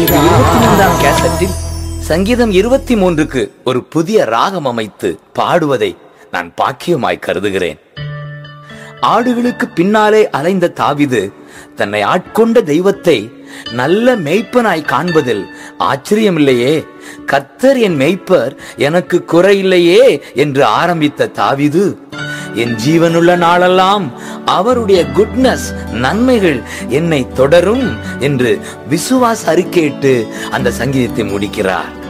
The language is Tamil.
இருபத்தி மூன்றாம் கேசட்டில் சங்கீதம் இருபத்தி மூன்றுக்கு ஒரு புதிய ராகம் அமைத்து பாடுவதை நான் பாக்கியமாய் கருதுகிறேன் ஆடுகளுக்கு பின்னாலே அலைந்த தாவிது தன்னை ஆட்கொண்ட தெய்வத்தை நல்ல மேய்ப்பனாய் காண்பதில் ஆச்சரியமில்லையே கர்த்தர் என் மேய்ப்பர் எனக்கு குறையில்லையே என்று ஆரம்பித்த தாவிது என் ஜீவனுள்ள நாளெல்லாம் அவருடைய குட்னஸ் நன்மைகள் என்னை தொடரும் என்று விசுவாச அறிக்கையிட்டு அந்த சங்கீதத்தை முடிக்கிறார்